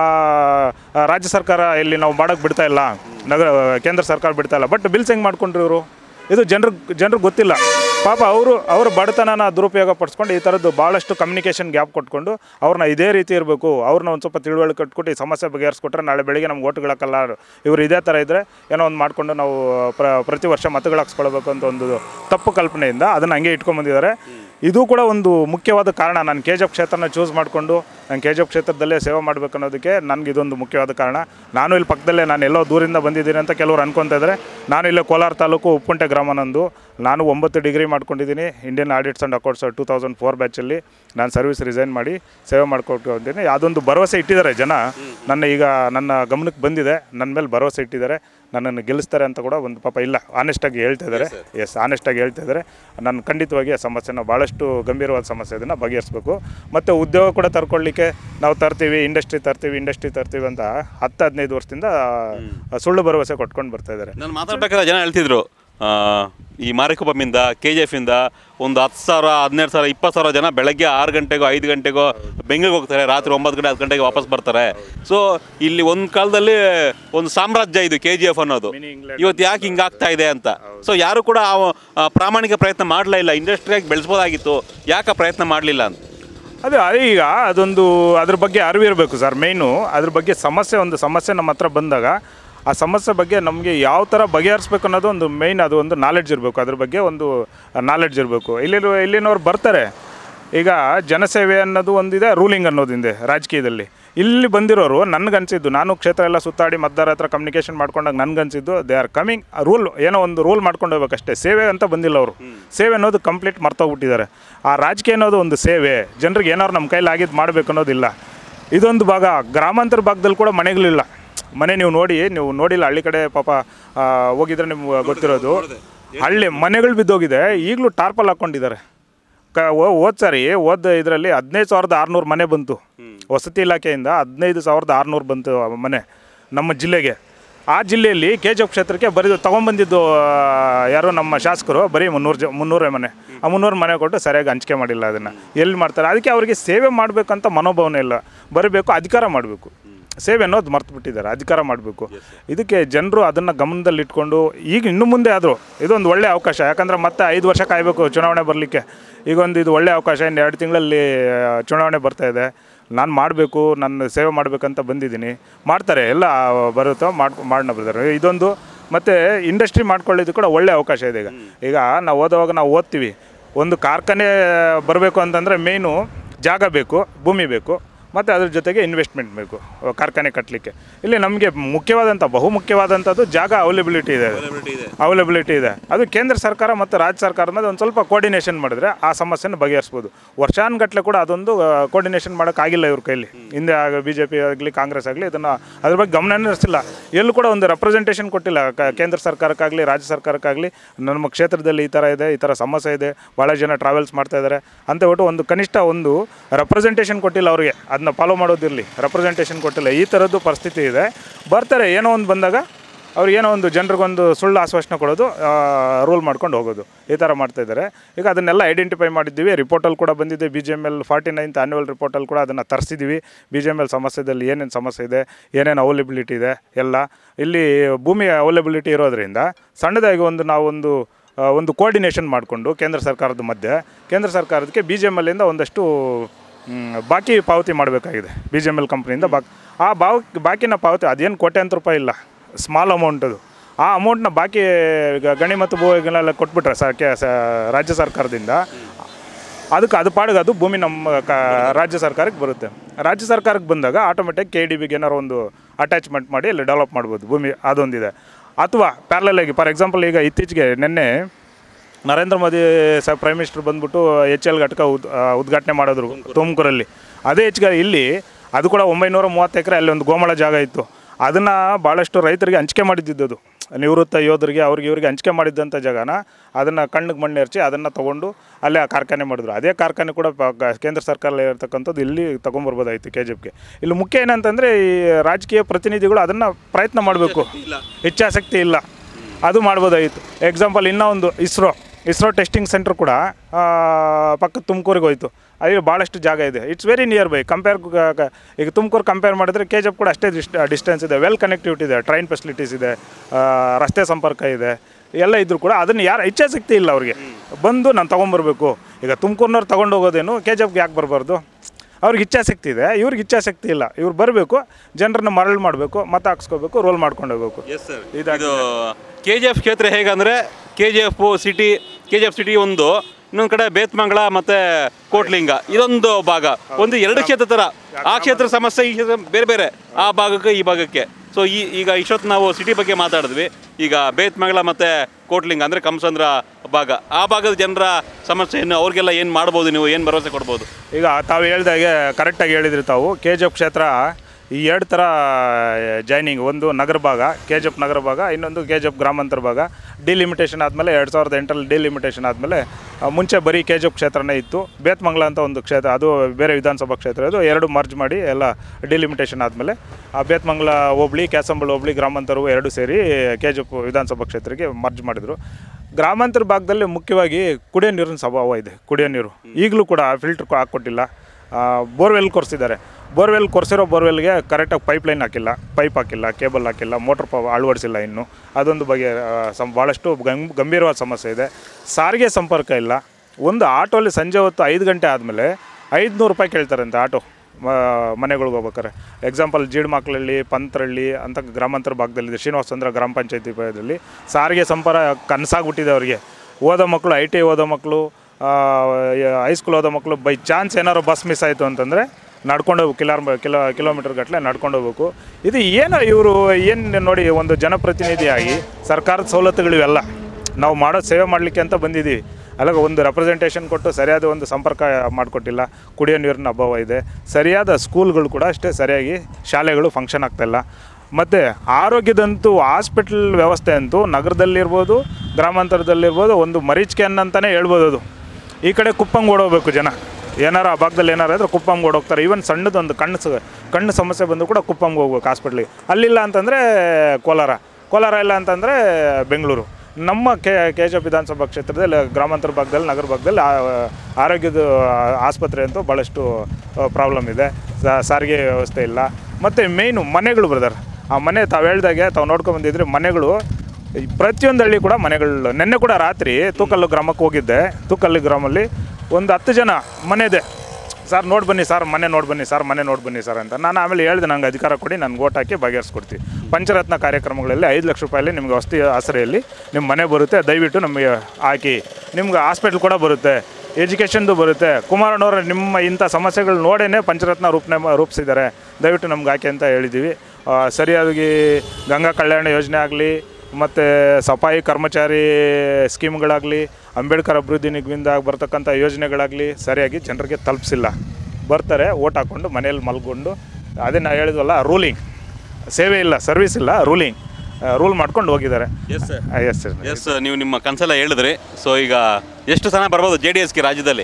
B: ಆ, ರಾಜ್ಯ ಸರ್ಕಾರ ಇಲ್ಲಿ ನಾವು ಮಾಡೋಕ್ಕೆ ಬಿಡ್ತಾ ಇಲ್ಲ ನಗರ ಕೇಂದ್ರ ಸರ್ಕಾರ ಬಿಡ್ತಾ ಇಲ್ಲ ಬಟ್ ಬಿಲ್ಸ್ ಹೆಂಗೆ ಮಾಡ್ಕೊಂಡ್ರಿ ಇವರು ಇದು ಜನರಿಗೆ ಜನರಿಗೆ ಗೊತ್ತಿಲ್ಲ ಪಾಪ ಅವರು ಅವ್ರ ಬಡತನನ ದುರುಪಯೋಗ ಪಡಿಸ್ಕೊಂಡು ಈ ಥರದ್ದು ಭಾಳಷ್ಟು ಕಮ್ಯುನಿಕೇಷನ್ ಗ್ಯಾಪ್ ಕೊಟ್ಕೊಂಡು ಅವ್ರನ್ನ ಇದೇ ರೀತಿ ಇರಬೇಕು ಅವ್ರನ್ನ ಒಂದು ಸ್ವಲ್ಪ ತಿಳುವಳಿಕೆ ಕಟ್ಕೊಟ್ಟು ಈ ಸಮಸ್ಯೆ ಬಗೆಹರಿಸ್ಕೊಟ್ರೆ ನಾಳೆ ಬೆಳಿಗ್ಗೆ ನಮ್ಗೆ ಓಟ್ಗಳಕ್ಕಲ್ಲ ಇವರು ಇದೇ ಥರ ಇದ್ದರೆ ಏನೋ ಒಂದು ಮಾಡಿಕೊಂಡು ನಾವು ಪ್ರ ಪ್ರತಿ ವರ್ಷ ಮತಗಳು ಹಾಕ್ಸ್ಕೊಳ್ಬೇಕು ಅಂತ ಒಂದು ತಪ್ಪು ಕಲ್ಪನೆಯಿಂದ ಅದನ್ನು ಹಂಗೆ ಇಟ್ಕೊಂಬಂದಿದ್ದಾರೆ ಇದು ಕೂಡ ಒಂದು ಮುಖ್ಯವಾದ ಕಾರಣ ನಾನು ಕೆ ಜಿ ಎಫ್ ಕ್ಷೇತ್ರನ ಚೂಸ್ ಮಾಡಿಕೊಂಡು ನಾನು ಕೆ ಜಿ ಎಫ್ ಕ್ಷೇತ್ರದಲ್ಲೇ ಸೇವೆ ಮಾಡಬೇಕು ಅನ್ನೋದಕ್ಕೆ ನನಗೆ ಇದೊಂದು ಮುಖ್ಯವಾದ ಕಾರಣ ನಾನು ಇಲ್ಲಿ ಪಕ್ಕದಲ್ಲೇ ನಾನು ಎಲ್ಲೋ ದೂರಿಂದ ಬಂದಿದ್ದೀನಿ ಅಂತ ಕೆಲವರು ಅನ್ಕೊತಾ ಇದ್ದಾರೆ ನಾನು ಇಲ್ಲೇ ಕೋಲಾರ ತಾಲೂಕು ಉಪ್ಪುಂಟೆ ಗ್ರಾಮ ನಂದು ನಾನು ಒಂಬತ್ತು ಡಿಗ್ರಿ ಮಾಡ್ಕೊಂಡಿದ್ದೀನಿ Indian audits and accounts two thousand four ಬ್ಯಾಚಲ್ಲಿ ನಾನು ಸರ್ವಿಸ್ ರಿಸೈನ್ ಮಾಡಿ ಸೇವೆ ಮಾಡ್ಕೊಟ್ಟಿದ್ದೀನಿ ಅದೊಂದು ಭರವಸೆ ಇಟ್ಟಿದ್ದಾರೆ ಜನ ನನ್ನ ಈಗ ನನ್ನ ಗಮನಕ್ಕೆ ಬಂದಿದೆ ನನ್ನ ಮೇಲೆ ಭರವಸೆ ಇಟ್ಟಿದ್ದಾರೆ ನನ್ನನ್ನು ಗೆಲ್ಲಿಸ್ತಾರೆ ಅಂತ ಕೂಡ ಒಂದು ಪಾಪ ಇಲ್ಲ ಆನೆಸ್ಟಾಗಿ ಹೇಳ್ತಾ ಇದ್ದಾರೆ ಎಸ್ ಆನೆಸ್ಟಾಗಿ ಹೇಳ್ತಾ ಇದ್ದಾರೆ ನಾನು ಖಂಡಿತವಾಗಿ ಆ ಸಮಸ್ಯೆನ ಭಾಳಷ್ಟು ಗಂಭೀರವಾದ ಸಮಸ್ಯೆ ಇದನ್ನು ಬಗೆಹರಿಸ್ಬೇಕು ಮತ್ತು ಉದ್ಯೋಗ ಕೂಡ ತರ್ಕೊಳ್ಳಿಕ್ಕೆ ನಾವು ತರ್ತೀವಿ ಇಂಡಸ್ಟ್ರಿ ತರ್ತೀವಿ ಇಂಡಸ್ಟ್ರಿ ತರ್ತೀವಿ ಅಂತ ಹತ್ತು ಹದಿನೈದು ವರ್ಷದಿಂದ ಆ, ಸುಳ್ಳು ಭರವಸೆ ಕೊಟ್ಕೊಂಡು ಬರ್ತಾ ಇದ್ದಾರೆ
A: ನಾನು ಮಾತಾಡ್ಬೇಕಾದ್ರೆ ಜನ ಹೇಳ್ತಿದ್ರು ಆ, ಈ ಮಾರಿಕೊಪ್ಪಮಿಂದ ಕೆ ಜಿ ಎಫಿಂದ ಒಂದು ಹತ್ತು ಸಾವಿರ ಹದಿನೆರಡು ಸಾವಿರ ಇಪ್ಪತ್ತು ಸಾವಿರ ಜನ ಬೆಳಗ್ಗೆ ಆರು ಗಂಟೆಗೋ ಐದು ಗಂಟೆಗೋ ಬೆಂಗಳೂರಿಗೆ ಹೋಗ್ತಾರೆ ರಾತ್ರಿ ಒಂಬತ್ತು ಗಂಟೆ ಹತ್ತು ಗಂಟೆಗೆ ವಾಪಸ್ ಬರ್ತಾರೆ ಸೊ ಇಲ್ಲಿ ಒಂದು ಕಾಲದಲ್ಲಿ ಒಂದು ಸಾಮ್ರಾಜ್ಯ ಇದು ಕೆ ಜಿ ಎಫ್ ಅನ್ನೋದು
B: Mini England
A: ಇವತ್ತು ಯಾಕೆ ಹಿಂಗಾಗ್ತಾ ಇದೆ ಅಂತ ಸೊ ಯಾರು ಕೂಡ ಆ ಆ ಪ್ರಾಮಾಣಿಕ ಪ್ರಯತ್ನ ಮಾಡಲೇ ಇಲ್ಲ ಇಂಡಸ್ಟ್ರಿಯಾಗಿ ಬೆಳೆಸ್ಬೋದಾಗಿತ್ತು ಯಾಕೆ ಪ್ರಯತ್ನ ಮಾಡಲಿಲ್ಲ ಅಂತ
B: ಅದೇ ಅದೇ ಈಗ ಅದೊಂದು ಅದ್ರ ಬಗ್ಗೆ ಅರಿವಿರಬೇಕು ಸರ್ ಮೇಯ್ನು ಅದ್ರ ಬಗ್ಗೆ ಸಮಸ್ಯೆ ಒಂದು ಸಮಸ್ಯೆ ನಮ್ಮ ಹತ್ರ ಬಂದಾಗ ಆ ಸಮಸ್ಯೆ ಬಗ್ಗೆ ನಮಗೆ ಯಾವ ಥರ ಬಗೆಹರಿಸ್ಬೇಕು ಅನ್ನೋದು ಒಂದು ಮೇಯ್ನ್ ಅದು ಒಂದು ನಾಲೆಡ್ಜ್ ಇರಬೇಕು ಅದ್ರ ಬಗ್ಗೆ ಒಂದು ನಾಲೆಡ್ಜ್ ಇರಬೇಕು ಇಲ್ಲಿರೋ ಇಲ್ಲಿನವ್ರು ಬರ್ತಾರೆ ಈಗ ಜನಸೇವೆ ಅನ್ನೋದು ಒಂದಿದೆ ರೂಲಿಂಗ್ ಅನ್ನೋದಿದೆ ರಾಜಕೀಯದಲ್ಲಿ ಇಲ್ಲಿ ಬಂದಿರೋರು ನನಗನ್ಸಿದ್ದು ನಾನು ಕ್ಷೇತ್ರ ಎಲ್ಲ ಸುತ್ತಾಡಿ ಮತದಾರ ಹತ್ರ ಕಮ್ಯುನಿಕೇಷನ್ ಮಾಡ್ಕೊಂಡಾಗ ನನಗನ್ಸಿದ್ದು ದೇ ಆರ್ ಕಮಿಂಗ್ ರೂಲ್ ಏನೋ ಒಂದು ರೂಲ್ ಮಾಡ್ಕೊಂಡು ಹೋಗ್ಬೇಕಷ್ಟೇ ಸೇವೆ ಅಂತ ಬಂದಿಲ್ಲ ಅವರು ಸೇವೆ ಅನ್ನೋದು ಕಂಪ್ಲೀಟ್ ಮರ್ತೋಗ್ಬಿಟ್ಟಿದ್ದಾರೆ ಆ ರಾಜಕೀಯ ಅನ್ನೋದು ಒಂದು ಸೇವೆ ಜನರಿಗೆ ಏನಾದ್ರು ನಮ್ಮ ಕೈಲಿ ಆಗಿದ್ದು ಮಾಡಬೇಕು ಅನ್ನೋದಿಲ್ಲ ಇದೊಂದು ಭಾಗ ಗ್ರಾಮಾಂತರ ಭಾಗದಲ್ಲಿ ಕೂಡ ಮನೆಗಳಿಲ್ಲ ಮನೆ ನೀವು ನೋಡಿ ನೀವು ನೋಡಿಲ್ಲ ಹಳ್ಳಿ ಕಡೆ ಪಾಪ ಆ, ಹೋಗಿದ್ರೆ ನಿಮ್ಗೆ ಗೊತ್ತಿರೋದು ಹಳ್ಳಿ ಮನೆಗಳು ಬಿದ್ದೋಗಿದೆ ಈಗಲೂ ಟಾರ್ಪಲ್ ಹಾಕ್ಕೊಂಡಿದ್ದಾರೆ ಕ ಹೋದ ಸಾರಿ ಹೋದ ಇದರಲ್ಲಿ ಹದಿನೈದು ಸಾವಿರದ ಆರುನೂರು ಮನೆ ಬಂತು ವಸತಿ ಇಲಾಖೆಯಿಂದ ಹದಿನೈದು ಸಾವಿರದ ಆರುನೂರು ಬಂತು ಆ ಮನೆ ನಮ್ಮ ಜಿಲ್ಲೆಗೆ ಆ ಜಿಲ್ಲೆಯಲ್ಲಿ ಕೆ ಜಿ ಎಫ್ ಕ್ಷೇತ್ರಕ್ಕೆ ಬರೀ ತೊಗೊಂಬಂದಿದ್ದು ಆ, ಯಾರೋ ನಮ್ಮ ಶಾಸಕರು ಬರೀ ಮುನ್ನೂರು ಜ ಮುನ್ನೂರೇ ಮನೆ ಆ ಮುನ್ನೂರು ಮನೆ ಕೊಟ್ಟು ಸರಿಯಾಗಿ ಹಂಚಿಕೆ ಮಾಡಿಲ್ಲ ಅದನ್ನು ಎಲ್ಲಿ ಮಾಡ್ತಾರೆ ಅದಕ್ಕೆ ಅವರಿಗೆ ಸೇವೆ ಮಾಡಬೇಕಂತ ಮನೋಭಾವನೆ ಇಲ್ಲ ಬರಬೇಕು ಅಧಿಕಾರ ಮಾಡಬೇಕು ಸೇವೆ ಅನ್ನೋದು ಮರ್ತು ಬಿಟ್ಟಿದ್ದಾರೆ ಅಧಿಕಾರ ಮಾಡಬೇಕು ಇದಕ್ಕೆ ಜನರು ಅದನ್ನು ಗಮನದಲ್ಲಿಟ್ಕೊಂಡು ಈಗ ಇನ್ನು ಮುಂದೆ ಆದರೂ ಇದೊಂದು ಒಳ್ಳೆ ಅವಕಾಶ ಯಾಕಂದರೆ ಮತ್ತೆ ಐದು ವರ್ಷ ಕಾಯಬೇಕು ಚುನಾವಣೆ ಬರಲಿಕ್ಕೆ ಈಗ ಒಂದು ಇದು ಒಳ್ಳೆ ಅವಕಾಶ ಇನ್ನು ಎರಡು ತಿಂಗಳಲ್ಲಿ ಆ, ಚುನಾವಣೆ ಬರ್ತಾ ಇದೆ ನಾನು ಮಾಡಬೇಕು ನನ್ನ ಸೇವೆ ಮಾಡಬೇಕಂತ ಬಂದಿದ್ದೀನಿ ಮಾಡ್ತಾರೆ ಎಲ್ಲ ಬರುತ್ತೋ ಮಾಡಿ ಮಾಡೋಣ ಬರ್ತಾರೆ ಇದೊಂದು ಮತ್ತು ಇಂಡಸ್ಟ್ರಿ ಮಾಡ್ಕೊಳ್ಳೋದು ಕೂಡ ಒಳ್ಳೆ ಅವಕಾಶ ಇದೆ ಈಗ ಈಗ ನಾವು ಓದುವಾಗ ನಾವು ಓದ್ತೀವಿ ಒಂದು ಕಾರ್ಖಾನೆ ಬರಬೇಕು ಅಂತಂದರೆ ಮೇಯ್ನು ಜಾಗ ಬೇಕು ಭೂಮಿ ಬೇಕು ಮತ್ತು ಅದ್ರ ಜೊತೆಗೆ ಇನ್ವೆಸ್ಟ್ಮೆಂಟ್ ಬೇಕು ಕಾರ್ಖಾನೆ ಕಟ್ಟಲಿಕ್ಕೆ ಇಲ್ಲಿ ನಮಗೆ ಮುಖ್ಯವಾದಂಥ ಬಹುಮುಖ್ಯವಾದಂಥದ್ದು ಜಾಗ ಅವೈಲಬಿಲಿಟಿ ಇದೆ ಅವೈಲಬಿಲಿಟಿ ಇದೆ ಅದು ಕೇಂದ್ರ ಸರ್ಕಾರ ಮತ್ತು ರಾಜ್ಯ ಸರ್ಕಾರ ಮೇಲೆ ಒಂದು ಸ್ವಲ್ಪ ಕೋರ್ಡಿನೇಷನ್ ಮಾಡಿದ್ರೆ ಆ ಸಮಸ್ಯೆನ ಬಗೆಹರಿಸ್ಬೋದು ವರ್ಷಾನುಗಟ್ಟಲೆ ಕೂಡ ಅದೊಂದು ಕೋರ್ಡಿನೇಷನ್ ಮಾಡೋಕ್ಕಾಗಿಲ್ಲ ಇವ್ರ ಕೈಲಿ ಹಿಂದೆ ಆಗ ಬಿ ಜೆ ಪಿ ಆಗಲಿ ಕಾಂಗ್ರೆಸ್ ಆಗಲಿ ಇದನ್ನು ಅದ್ರ ಬಗ್ಗೆ ಗಮನನೇ ಹರಿಸಿಲ್ಲ ಎಲ್ಲೂ ಕೂಡ ಒಂದು ರೆಪ್ರೆಸೆಂಟೇಷನ್ ಕೊಟ್ಟಿಲ್ಲ ಕ- ಕೇಂದ್ರ ಸರ್ಕಾರಕ್ಕಾಗಲಿ ರಾಜ್ಯ ಸರ್ಕಾರಕ್ಕಾಗಲಿ ನಮ್ಮ ಕ್ಷೇತ್ರದಲ್ಲಿ ಈ ಥರ ಇದೆ ಈ ಥರ ಸಮಸ್ಯೆ ಇದೆ ಭಾಳ ಜನ ಟ್ರಾವೆಲ್ಸ್ ಮಾಡ್ತಾ ಇದ್ದಾರೆ ಅಂತ ಹೇಳ್ಬಿಟ್ಟು ಒಂದು ಕನಿಷ್ಠ ಒಂದು ರೆಪ್ರೆಸೆಂಟೇಷನ್ ಕೊಟ್ಟಿಲ್ಲ ಅವ್ರಿಗೆ ಅದನ್ನ ಫಾಲೋ ಮಾಡೋದಿರಲಿ ರೆಪ್ರೆಸೆಂಟೇಷನ್ ಕೊಟ್ಟಿಲ್ಲ ಈ ಥರದ್ದು ಪರಿಸ್ಥಿತಿ ಇದೆ ಬರ್ತಾರೆ ಏನೋ ಒಂದು ಬಂದಾಗ ಅವ್ರು ಏನೋ ಒಂದು ಜನರಿಗೊಂದು ಸುಳ್ಳು ಆಶ್ವಾಸನೆ ಕೊಡೋದು ರೂಲ್ ಮಾಡ್ಕೊಂಡು ಹೋಗೋದು ಈ ಥರ ಮಾಡ್ತಾ ಇದ್ದಾರೆ ಈಗ ಅದನ್ನೆಲ್ಲ ಐಡೆಂಟಿಫೈ ಮಾಡಿದ್ದೀವಿ ರಿಪೋರ್ಟಲ್ಲಿ ಕೂಡ ಬಂದಿದೆ B G M L forty ninth annual ರಿಪೋರ್ಟಲ್ಲಿ ಕೂಡ ಅದನ್ನು ತರಿಸಿದ್ದೀವಿ ಬಿ ಜಿ ಎಮ್ ಎಲ್ ಸಮಸ್ಯೆದಲ್ಲಿ ಏನೇನು ಸಮಸ್ಯೆ ಇದೆ ಏನೇನು ಅವೈಲಬಿಲಿಟಿ ಇದೆ ಎಲ್ಲ ಇಲ್ಲಿ ಭೂಮಿ ಅವೈಲಬಿಲಿಟಿ ಇರೋದ್ರಿಂದ ಸಣ್ಣದಾಗಿ ಒಂದು ನಾವೊಂದು ಆ, ಒಂದು ಕೋರ್ಡಿನೇಷನ್ ಮಾಡಿಕೊಂಡು ಕೇಂದ್ರ ಸರ್ಕಾರದ ಮಧ್ಯೆ ಕೇಂದ್ರ ಸರ್ಕಾರದಕ್ಕೆ ಬಿ ಜಿ ಎಮ್ ಎಲ್ಲಿಂದ ಒಂದಷ್ಟು ಮ್, ಬಾಕಿ ಪಾವತಿ ಮಾಡಬೇಕಾಗಿದೆ ಬಿ ಜಿ ಎಮ್ ಎಲ್ ಕಂಪ್ನಿಯಿಂದ ಬಾಕಿ ಆ ಬಾವ್ ಬಾಕಿನ ಪಾವತಿ ಅದೇನು ಕೋಟ್ಯಾಂತರ ರೂಪಾಯಿ ಇಲ್ಲ ಸ್ಮಾಲ್ ಅಮೌಂಟ್ ಅದು ಆ ಅಮೌಂಟ್ನ ಬಾಕಿ ಈಗ ಗಣಿ ಮತ್ತು ಭೂಗಳೆಲ್ಲ ಕೊಟ್ಬಿಟ್ರೆ ಸ ಕೆ ಸ ರಾಜ್ಯ ಸರ್ಕಾರದಿಂದ ಅದಕ್ಕೆ ಅದು ಪಾಡಿಗೆ ಅದು ಭೂಮಿ ನಮ್ಮ ಕ ರಾಜ್ಯ ಸರ್ಕಾರಕ್ಕೆ ಬರುತ್ತೆ ರಾಜ್ಯ ಸರ್ಕಾರಕ್ಕೆ ಬಂದಾಗ ಆಟೋಮೆಟಿಕ್ ಕೆ ಡಿ ಬಿಗೆ ಏನಾರು ಒಂದು ಅಟ್ಯಾಚ್ಮೆಂಟ್ ಮಾಡಿ ಅಲ್ಲಿ ಡೆವಲಪ್ ಮಾಡ್ಬೋದು ಭೂಮಿ ಅದೊಂದಿದೆ ಅಥವಾ ಪ್ಯಾರಲಲ್ ಆಗಿ ಫಾರ್ ಎಕ್ಸಾಂಪಲ್ ಈಗ ಇತ್ತೀಚೆಗೆ ನಿನ್ನೆ ನರೇಂದ್ರ ಮೋದಿ ಸ ಪ್ರೈಮ್ ಮಿನಿಸ್ಟರ್ ಬಂದ್ಬಿಟ್ಟು ಎಚ್ ಎಲ್ ಘಟಕ ಉದ್ ಆ, ಉದ್ಘಾಟನೆ ಮಾಡಿದ್ರು ತುಮಕೂರಲ್ಲಿ ಅದೇ ಹೆಚ್ಚಿಗೆ ಇಲ್ಲಿ ಅದು ಕೂಡ ಒಂಬೈನೂರ ಮೂವತ್ತು ಎಕರೆ ಅಲ್ಲಿ ಒಂದು ಗೋಮಾಳ ಜಾಗ ಇತ್ತು ಅದನ್ನು ಭಾಳಷ್ಟು ರೈತರಿಗೆ ಹಂಚಿಕೆ ಮಾಡಿದ್ದಿದ್ದು ನಿವೃತ್ತ ಯೋಧರಿಗೆ ಅವ್ರಿಗೆ ಇವ್ರಿಗೆ ಹಂಚಿಕೆ ಮಾಡಿದ್ದಂಥ ಜಾಗನ ಅದನ್ನು ಕಣ್ಣಿಗೆ ಮಣ್ಣು ಎರಚಿ ಅದನ್ನು ತೊಗೊಂಡು ಅಲ್ಲೇ ಆ ಕಾರ್ಖಾನೆ ಮಾಡಿದ್ರು ಅದೇ ಕಾರ್ಖಾನೆ ಕೂಡ ಪ- ಗ- ಕೇಂದ್ರ ಸರ್ಕಾರ ಇರ್ತಕ್ಕಂಥದ್ದು ಇಲ್ಲಿ ತೊಗೊಂಬರ್ಬೋದಾಯಿತು ಕೆ ಜಿ ಎಫ್ಗೆ ಇಲ್ಲಿ ಮುಖ್ಯ ಏನಂತಂದರೆ ಈ ರಾಜಕೀಯ ಪ್ರತಿನಿಧಿಗಳು ಅದನ್ನು ಪ್ರಯತ್ನ ಮಾಡಬೇಕು ಇಚ್ಛಾಸಕ್ತಿ ಇಲ್ಲ ಅದು ಮಾಡ್ಬೋದಾಗಿತ್ತು ಎಕ್ಸಾಂಪಲ್ ಇನ್ನೂ ಒಂದು ಇಸ್ರೋ ಇಸ್ರೋ ಟೆಸ್ಟಿಂಗ್ ಸೆಂಟರ್ ಕೂಡ ಆ, ಪಕ್ಕದ ತುಮಕೂರಿಗೆ ಹೋಯ್ತು ಅಲ್ಲಿ ಭಾಳಷ್ಟು ಜಾಗ ಇದೆ it's very near by compare ಈಗ ತುಮಕೂರು ಕಂಪೇರ್ ಮಾಡಿದ್ರೆ ಕೆ ಜಿ ಎಫ್ ಕೂಡ ಅಷ್ಟೇ ಡಿಸ್ಟೆನ್ಸ್ ಇದೆ ವೆಲ್ ಕನೆಕ್ಟಿವಿಟಿ ಇದೆ ಟ್ರೈನ್ ಫೆಸಿಲಿಟೀಸ್ ಇದೆ ಆ, ರಸ್ತೆ ಸಂಪರ್ಕ ಇದೆ ಎಲ್ಲ ಇದ್ರೂ ಕೂಡ ಅದನ್ನು ಯಾರು ಇಚ್ಛಾಸಕ್ತಿ ಇಲ್ಲ ಅವ್ರಿಗೆ ಬಂದು ನಾನು ತೊಗೊಂಬರ್ಬೇಕು ಈಗ ತುಮಕೂರಿನವ್ರು ತೊಗೊಂಡು ಹೋಗೋದೇನು ಕೆ ಜಿ ಎಫ್ಗೆ ಯಾಕೆ ಬರಬಾರ್ದು ಅವ್ರಿಗೆ ಇಚ್ಛಾಸಕ್ತಿ ಇದೆ ಇವ್ರಿಗೆ ಇಚ್ಛಾಸಕ್ತಿ ಇಲ್ಲ ಇವ್ರು ಬರಬೇಕು ಜನರನ್ನ ಮರಳು ಮಾಡಬೇಕು ಮತ ಹಾಕ್ಸ್ಕೋಬೇಕು ರೋಲ್ ಮಾಡ್ಕೊಂಡು ಹೋಗ್ಬೇಕು
A: ಎಸ್ ಸರ್
B: ಇದಾಗಿದೆ.
A: ಇದು ಕೆ ಜಿ ಎಫ್ ಕ್ಷೇತ್ರ ಹೇಗಂದ್ರೆ K G F city K G F city ಒಂದು ಇನ್ನೊಂದು ಕಡೆ ಬೇತ್ಮಂಗಳ ಮತ್ತೆ ಕೋಟ್ಲಿಂಗ ಇದೊಂದು ಭಾಗ ಒಂದು ಎರಡು ಕ್ಷೇತ್ರ ಥರ ಆ ಕ್ಷೇತ್ರ ಸಮಸ್ಯೆ ಈ ಕ್ಷೇತ್ರ ಬೇರೆ ಬೇರೆ ಆ ಭಾಗಕ್ಕೆ ಈ ಭಾಗಕ್ಕೆ ಸೊ ಈ ಈಗ ಇಷ್ಟೊತ್ತು ನಾವು ಸಿಟಿ ಬಗ್ಗೆ ಮಾತಾಡಿದ್ವಿ ಈಗ ಬೇತ್ಮಂಗಳ ಮತ್ತೆ ಕೋಟ್ಲಿಂಗ ಅಂದರೆ ಕಂಸಂದ್ರ ಭಾಗ ಆ ಭಾಗದ ಜನರ ಸಮಸ್ಯೆಯನ್ನು ಅವ್ರಿಗೆಲ್ಲ ಏನು ಮಾಡ್ಬೋದು ನೀವು ಏನು ಭರವಸೆ ಕೊಡ್ಬೋದು
B: ಈಗ ತಾವು ಹೇಳ್ದಾಗೆ ಕರೆಕ್ಟಾಗಿ ಹೇಳಿದ್ರಿ ತಾವು ಕೆ ಜಿ ಎಫ್ ಕ್ಷೇತ್ರ ಈ ಎರಡು ಥರ ಜಾಯ್ನಿಂಗ್ ಒಂದು ನಗರ ಭಾಗ ಕೆ ಜಿ ಎಫ್ ನಗರ ಭಾಗ ಇನ್ನೊಂದು ಕೆ ಜಿ ಎಫ್ ಗ್ರಾಮಾಂತರ ಭಾಗ ಡಿಲಿಮಿಟೇಷನ್ ಆದಮೇಲೆ ಎರಡು ಸಾವಿರದ ಎಂಟರಲ್ಲಿ ಡಿಲಿಮಿಟೇಷನ್ ಆದಮೇಲೆ ಮುಂಚೆ ಬರೀ ಕೆ ಜಿ ಎಫ್ ಕ್ಷೇತ್ರನೇ ಇತ್ತು ಬೇತ್ಮಂಗ್ಲ ಅಂತ ಒಂದು ಕ್ಷೇತ್ರ ಅದು ಬೇರೆ ವಿಧಾನಸಭಾ ಕ್ಷೇತ್ರ ಇದು ಎರಡು ಮರ್ಜ್ ಮಾಡಿ ಎಲ್ಲ ಡಿಲಿಮಿಟೇಷನ್ ಆದಮೇಲೆ ಆ ಬೇತ್ಮಂಗ್ಲ ಹೋಬಳಿ ಕ್ಯಾಸಂಬಳ ಹೋಬಳಿ ಗ್ರಾಮಾಂತರವು ಎರಡು ಸೇರಿ ಕೆ ಜಿ ಎಫ್ ವಿಧಾನಸಭಾ ಕ್ಷೇತ್ರಕ್ಕೆ ಮರ್ಜ್ ಮಾಡಿದರು ಗ್ರಾಮಾಂತರ ಭಾಗದಲ್ಲಿ ಮುಖ್ಯವಾಗಿ ಕುಡಿಯೋ ನೀರಿನ ಸ್ವಭಾವ ಇದೆ ಕುಡಿಯೋ ನೀರು ಈಗಲೂ ಕೂಡ ಫಿಲ್ಟರ್ ಹಾಕ್ಕೊಟ್ಟಿಲ್ಲ ಬೋರ್ವೆಲ್ ಕೊರೆಸಿದ್ದಾರೆ ಬೋರ್ವೆಲ್ ಕೊರೆಸಿರೋ ಬೋರ್ವೆಲ್ಗೆ ಕರೆಕ್ಟಾಗಿ ಪೈಪ್ ಲೈನ್ ಹಾಕಿಲ್ಲ ಪೈಪ್ ಹಾಕಿಲ್ಲ ಕೇಬಲ್ ಹಾಕಿಲ್ಲ ಮೋಟ್ರ್ ಪ ಅಳವಡಿಸಿಲ್ಲ ಇನ್ನು ಅದೊಂದು ಬಗ್ಗೆ ಆ, ಸಂ ಭಾಳಷ್ಟು ಗಂ- ಗಂಭೀರವಾದ ಸಮಸ್ಯೆ ಇದೆ ಸಾರಿಗೆ ಸಂಪರ್ಕ ಇಲ್ಲ ಒಂದು ಆಟೋಲಿ ಸಂಜೆ ಹೊತ್ತು ಐದು ಗಂಟೆ ಆದಮೇಲೆ ಐದುನೂರು ರೂಪಾಯಿ ಕೇಳ್ತಾರಂತೆ ಆಟೋ ಮ- ಮನೆಗಳಿಗೆ ಹೋಗ್ಬೇಕಾರೆ ಎಕ್ಸಾಂಪಲ್ ಜೀಡ್ಮಕ್ಳಳ್ಳಿ ಪಂತ್ರಳ್ಳಿ ಅಂತ ಗ್ರಾಮಾಂತರ ಭಾಗದಲ್ಲಿದೆ ಶ್ರೀನಿವಾಸಚಂದ್ರ ಗ್ರಾಮ ಪಂಚಾಯತಿ ಭಾಗದಲ್ಲಿ ಸಾರಿಗೆ ಸಂಪರ್ಕ ಕನಸಾಗ್ಬಿಟ್ಟಿದೆ ಅವರಿಗೆ ಓದೋ ಮಕ್ಕಳು ಐ ಟಿ ಐ ಓದೋ ಮಕ್ಕಳು ಹೈಸ್ಕೂಲ್ ಓದೋ ಮಕ್ಕಳು ಬೈ ಚಾನ್ಸ್ ಏನಾದ್ರು ಬಸ್ ಮಿಸ್ ಆಯಿತು ಅಂತಂದರೆ ನಡ್ಕೊಂಡು ಹೋಗ್ಬೇಕು ಕಿಲೋ ಕಿಲೋ ಕಿಲೋಮೀಟರ್ ಗಟ್ಟಲೆ ನಡ್ಕೊಂಡು ಹೋಗ್ಬೇಕು ಇದು ಏನೋ ಇವರು ಏನು ನೋಡಿ ಒಂದು ಜನಪ್ರತಿನಿಧಿಯಾಗಿ ಸರ್ಕಾರದ ಸವಲತ್ತುಗಳು ಇವೆಲ್ಲ ನಾವು ಮಾಡೋ ಸೇವೆ ಮಾಡಲಿಕ್ಕೆ ಅಂತ ಬಂದಿದ್ದೀವಿ ಅಲ್ಲ ಒಂದು ರೆಪ್ರೆಸೆಂಟೇಷನ್ ಕೊಟ್ಟು ಸರಿಯಾದ ಒಂದು ಸಂಪರ್ಕ ಮಾಡಿಕೊಟ್ಟಿಲ್ಲ ಕುಡಿಯೋ ನೀರಿನ ಅಭಾವ ಇದೆ ಸರಿಯಾದ ಸ್ಕೂಲ್ಗಳು ಕೂಡ ಅಷ್ಟೇ ಸರಿಯಾಗಿ ಶಾಲೆಗಳು ಫಂಕ್ಷನ್ ಆಗ್ತಾಯಿಲ್ಲ ಮತ್ತು ಆರೋಗ್ಯದಂತೂ ಹಾಸ್ಪಿಟಲ್ ವ್ಯವಸ್ಥೆ ಅಂತೂ ನಗರದಲ್ಲಿರ್ಬೋದು ಗ್ರಾಮಾಂತರದಲ್ಲಿರ್ಬೋದು ಒಂದು ಮರೀಚಿಕೆ ಅಂತಲೇ ಹೇಳ್ಬೋದು ಅದು ಈ ಕಡೆ ಕುಪ್ಪಂಗೆ ಓಡೋಗ್ಬೇಕು ಜನ ಏನಾರ ಆ ಭಾಗದಲ್ಲಿ ಏನಾರು ಇದ್ರೆ ಕುಪ್ಪಂಗೆ ಓಡೋಗ್ತಾರೆ ಈವನ್ ಸಣ್ಣದೊಂದು ಕಣ್ಣು ಸ ಕಣ್ಣು ಸಮಸ್ಯೆ ಬಂದು ಕೂಡ ಕುಪ್ಪಂಗೆ ಹೋಗ್ಬೇಕು ಹಾಸ್ಪಿಟ್ಲಿಗೆ ಅಲ್ಲಿಲ್ಲ ಅಂತಂದರೆ ಕೋಲಾರ ಕೋಲಾರ ಇಲ್ಲ ಅಂತಂದರೆ ಬೆಂಗಳೂರು ನಮ್ಮ ಕೆ ಕೆ ಜಿ ಎಫ್ ವಿಧಾನಸಭಾ ಕ್ಷೇತ್ರದಲ್ಲಿ ಗ್ರಾಮಾಂತರ ಭಾಗದಲ್ಲಿ ನಗರ ಭಾಗದಲ್ಲಿ ಆ- ಆರೋಗ್ಯದ ಆಸ್ಪತ್ರೆ ಅಂತೂ ಭಾಳಷ್ಟು ಪ್ರಾಬ್ಲಮ್ ಇದೆ ಸ- ಸಾರಿಗೆ ವ್ಯವಸ್ಥೆ ಇಲ್ಲ ಮತ್ತು ಮೇಯ್ನು ಮನೆಗಳು ಬ್ರದರ್ ಆ ಮನೆ ತಾವು ಹೇಳ್ದಾಗೆ ತಾವು ನೋಡ್ಕೊಂಡು ಬಂದಿದ್ರೆ ಮನೆಗಳು ಈ ಪ್ರತಿಯೊಂದು ಹಳ್ಳಿ ಕೂಡ ಮನೆಗಳು ನಿನ್ನೆ ಕೂಡ ರಾತ್ರಿ ತೂಕಲ್ಲು ಗ್ರಾಮಕ್ಕೆ ಹೋಗಿದ್ದೆ ತೂಕಲ್ಲು ಗ್ರಾಮಲ್ಲಿ ಒಂದು ಹತ್ತು ಜನ ಮನೆ ಇದೆ ಸರ್ ನೋಡಿ ಬನ್ನಿ ಸರ್ ಮನೆ ನೋಡಿ ಬನ್ನಿ ಸರ್ ಮನೆ ನೋಡಿ ಬನ್ನಿ ಸರ್ ಅಂತ ನಾನು ಆಮೇಲೆ ಹೇಳಿದೆ ನಂಗೆ ಅಧಿಕಾರ ಕೊಡಿ ನಾನು ಓಟ್ ಹಾಕಿ ಬಗೆಹರಿಸ್ಕೊಡ್ತೀವಿ ಪಂಚರತ್ನ ಕಾರ್ಯಕ್ರಮಗಳಲ್ಲಿ ಐದು ಲಕ್ಷ ರೂಪಾಯಲ್ಲಿ ನಿಮ್ಗೆ ವಸತಿ ಆಸರೆಯಲ್ಲಿ ನಿಮ್ಮ ಮನೆ ಬರುತ್ತೆ ದಯವಿಟ್ಟು ನಮಗೆ ಹಾಕಿ ನಿಮ್ಗೆ ಹಾಸ್ಪಿಟ್ಲ್ ಕೂಡ ಬರುತ್ತೆ ಎಜುಕೇಷನ್ದು ಬರುತ್ತೆ ಕುಮಾರಣ್ಣವ್ರ ನಿಮ್ಮ ಇಂಥ ಸಮಸ್ಯೆಗಳು ನೋಡೇ ಪಂಚರತ್ನ ರೂಪನೆ ರೂಪಿಸಿದ್ದಾರೆ ದಯವಿಟ್ಟು ನಮ್ಗೆ ಹಾಕಿ ಅಂತ ಹೇಳಿದ್ದೀವಿ ಆ, ಸರಿಯಾಗಿ ಗಂಗಾ ಕಲ್ಯಾಣ ಯೋಜನೆ ಆಗಲಿ ಮತ್ತು ಸಫಾಯಿ ಕರ್ಮಚಾರಿ ಸ್ಕೀಮ್ಗಳಾಗಲಿ ಅಂಬೇಡ್ಕರ್ ಅಭಿವೃದ್ಧಿ ನಿಗಮದಿಂದ ಬರ್ತಕ್ಕಂಥ ಯೋಜನೆಗಳಾಗಲಿ ಸರಿಯಾಗಿ ಜನರಿಗೆ ತಲುಪಿಸಿಲ್ಲ ಬರ್ತಾರೆ ಓಟ್ ಹಾಕ್ಕೊಂಡು ಮನೇಲಿ ಮಲ್ಕೊಂಡು ಅದೇ ನಾವು ಹೇಳಿದ್ವಲ್ಲ ರೂಲಿಂಗ್ ಸೇವೆ ಇಲ್ಲ ಸರ್ವಿಸ್ ಇಲ್ಲ ರೂಲಿಂಗ್ ರೂಲ್ ಮಾಡ್ಕೊಂಡು ಹೋಗಿದ್ದಾರೆ
A: yes sir
B: yes sir
A: yes ನೀವು ನಿಮ್ಮ ಕನಸೆಲ್ಲ ಹೇಳಿದ್ರಿ ಸೊ ಈಗ ಎಷ್ಟು ಸನ ಬರ್ಬೋದು ಜೆ ಡಿ ಎಸ್ಗೆ ರಾಜ್ಯದಲ್ಲಿ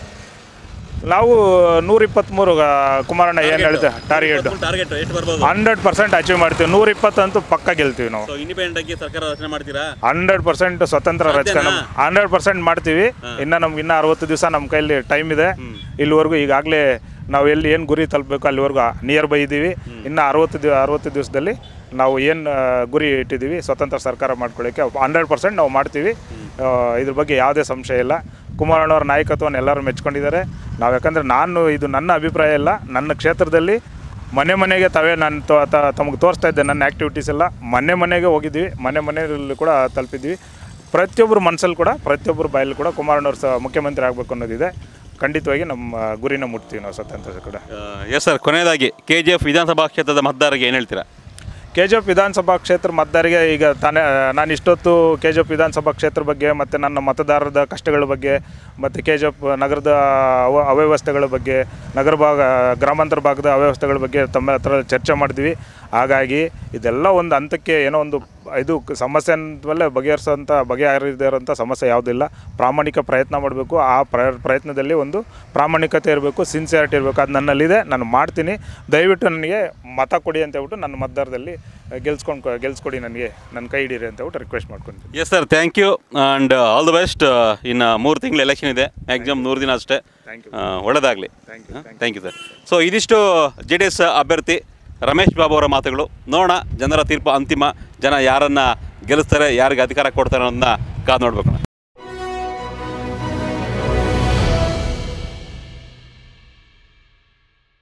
B: ನಾವು ನೂರ ಇಪ್ಪತ್ತ್ಮೂರು ಕುಮಾರಣ್ಣ ಏನು ಹೇಳ್ತೆ ಟಾರ್ಗೆಟ್
A: ಟಾರ್ಗೆಟ್ ಎಷ್ಟು ಬರ್ಬೋದು
B: ಹಂಡ್ರೆಡ್ ಪರ್ಸೆಂಟ್ ಅಚೀವ್ ಮಾಡ್ತೀವಿ ನೂರ ಇಪ್ಪತ್ತಂತೂ ಪಕ್ಕ ಗೆಲ್ತೀವಿ ನಾವು
A: ಸೊ ಇಂಡಿಪೆಂಡೆಂಟ್ ಆಗಿ ಸರ್ಕಾರ ರಚನೆ ಮಾಡ್ತೀರಾ
B: ಹಂಡ್ರೆಡ್ ಪರ್ಸೆಂಟ್ ಸ್ವತಂತ್ರ ರಚನೆ ಹಂಡ್ರೆಡ್ ಪರ್ಸೆಂಟ್ ಮಾಡ್ತೀವಿ ಇನ್ನು ನಮ್ಗೆ ಇನ್ನೂ ಅರವತ್ತು ದಿವಸ ನಮ್ಮ ಕೈಲಿ ಟೈಮ್ ಇದೆ ಇಲ್ಲಿವರೆಗೂ ಈಗಾಗಲೇ ನಾವು ಎಲ್ಲಿ ಏನು ಗುರಿ ತಲುಪಬೇಕು ಅಲ್ಲಿವರೆಗೂ ನಿಯರ್ ಬೈ ಇದ್ದೀವಿ ಇನ್ನು ಅರವತ್ತು ದಿವ ಅರವತ್ತು ದಿವಸದಲ್ಲಿ ನಾವು ಏನು ಗುರಿ ಇಟ್ಟಿದ್ದೀವಿ ಸ್ವತಂತ್ರ ಸರ್ಕಾರ ಮಾಡ್ಕೊಳ್ಳೋಕ್ಕೆ ಹಂಡ್ರೆಡ್ ಪರ್ಸೆಂಟ್ ನಾವು ಮಾಡ್ತೀವಿ ಆ, ಇದ್ರ ಬಗ್ಗೆ ಯಾವುದೇ ಸಂಶಯ ಇಲ್ಲ ಕುಮಾರಣ್ಣವ್ರ ನಾಯಕತ್ವವನ್ನು ಎಲ್ಲರೂ ಮೆಚ್ಕೊಂಡಿದ್ದಾರೆ ನಾವು ಯಾಕಂದರೆ ನಾನು ಇದು ನನ್ನ ಅಭಿಪ್ರಾಯ ಇಲ್ಲ ನನ್ನ ಕ್ಷೇತ್ರದಲ್ಲಿ ಮನೆ ಮನೆಗೆ ತಾವೇ ನಾನು ತಮಗೆ ತೋರಿಸ್ತಾ ಇದ್ದೆ ನನ್ನ ಆ್ಯಕ್ಟಿವಿಟೀಸ್ ಎಲ್ಲ ಮನೆ ಮನೆಗೆ ಹೋಗಿದ್ವಿ ಮನೆ ಮನೆಯಲ್ಲಿ ಕೂಡ ತಲುಪಿದ್ವಿ ಪ್ರತಿಯೊಬ್ಬರು ಮನಸ್ಸಲ್ಲಿ ಕೂಡ ಪ್ರತಿಯೊಬ್ಬರು ಬಾಯಲ್ಲಿ ಕೂಡ ಕುಮಾರಣ್ಣವ್ರು ಸಹ ಮುಖ್ಯಮಂತ್ರಿ ಆಗಬೇಕು ಅನ್ನೋದಿದೆ ಖಂಡಿತವಾಗಿ ನಮ್ಮ ಗುರಿನ ಮುಟ್ತೀವಿ ನಾವು ಸ್ವತಂತ್ರ ಕೂಡ
A: ಎಸ್ ಸರ್ ಕೊನೆಯದಾಗಿ ಕೆ ಜಿ ಎಫ್ ವಿಧಾನಸಭಾ ಕ್ಷೇತ್ರದ ಮತದಾರರಿಗೆ ಏನು ಹೇಳ್ತೀರಾ
B: ಕೆ ಜಿ ಎಫ್ ವಿಧಾನಸಭಾ ಕ್ಷೇತ್ರ ಮತದಾರರಿಗೆ ಈಗ ತಾನೇ ನಾನು ಇಷ್ಟೊತ್ತು ಕೆ ಜಿ ಎಫ್ ವಿಧಾನಸಭಾ ಕ್ಷೇತ್ರ ಬಗ್ಗೆ ಮತ್ತು ನನ್ನ ಮತದಾರರ ಕಷ್ಟಗಳ ಬಗ್ಗೆ ಮತ್ತು ಕೆ ಜಿ ಎಫ್ ನಗರದ ಅವ ಅವ್ಯವಸ್ಥೆಗಳ ಬಗ್ಗೆ ನಗರ ಭಾಗ ಗ್ರಾಮಾಂತರ ಭಾಗದ ಅವ್ಯವಸ್ಥೆಗಳ ಬಗ್ಗೆ ತಮ್ಮ ಹತ್ರ ಚರ್ಚೆ ಮಾಡಿದ್ವಿ ಹಾಗಾಗಿ ಇದೆಲ್ಲ ಒಂದು ಹಂತಕ್ಕೆ ಏನೋ ಒಂದು ಇದು ಸಮಸ್ಯೆ ಅಂದಮೇಲೆ ಬಗೆಹರಿಸೋಂಥ ಬಗೆಹರಿದಿರೋಂಥ ಸಮಸ್ಯೆ ಯಾವುದಿಲ್ಲ ಪ್ರಾಮಾಣಿಕ ಪ್ರಯತ್ನ ಮಾಡಬೇಕು ಆ ಪ್ರ ಪ್ರಯತ್ನದಲ್ಲಿ ಒಂದು ಪ್ರಾಮಾಣಿಕತೆ ಇರಬೇಕು ಸಿನ್ಸಿಯಾರಿಟಿ ಇರಬೇಕು ಅದು ನನ್ನಲ್ಲಿದೆ ನಾನು ಮಾಡ್ತೀನಿ ದಯವಿಟ್ಟು ನನಗೆ ಮತ ಕೊಡಿ ಅಂತ ಹೇಳ್ಬಿಟ್ಟು ನನ್ನ ಮತದಾರದಲ್ಲಿ ಗೆಲ್ಸ್ಕೊಂಡು ಗೆಲ್ಸ್ಕೊಡಿ ನನಗೆ ನನ್ನ ಕೈ ಹಿಡೀರಿ ಅಂತ ಹೇಳ್ಬಿಟ್ಟು ರಿಕ್ವೆಸ್ಟ್ ಮಾಡ್ಕೊತೀನಿ
A: yes sir thank you and all the best ಇನ್ನು ಮೂರು ತಿಂಗಳು ಎಲೆಕ್ಷನ್ ಇದೆ ಮ್ಯಾಕ್ಸಿಮಮ್ ನೂರು ದಿನ ಅಷ್ಟೇ
B: Thank
A: ಆ, ಒಳ್ಳೆದಾಗಲಿ
B: Thank you,
A: thank you sir so ಇದಿಷ್ಟು ಜೆ ಡಿ ಎಸ್ ಅಭ್ಯರ್ಥಿ ರಮೇಶ್ ಬಾಬು ಅವರ ಮಾತುಗಳು ನೋಡೋಣ ಜನರ ತೀರ್ಪು ಅಂತಿಮ ಜನ ಯಾರನ್ನು ಗೆಲ್ಲಿಸ್ತಾರೆ ಯಾರಿಗೆ ಅಧಿಕಾರ ಕೊಡ್ತಾರೆ ಅನ್ನೋದನ್ನ ಕಾದು ನೋಡ್ಬೇಕು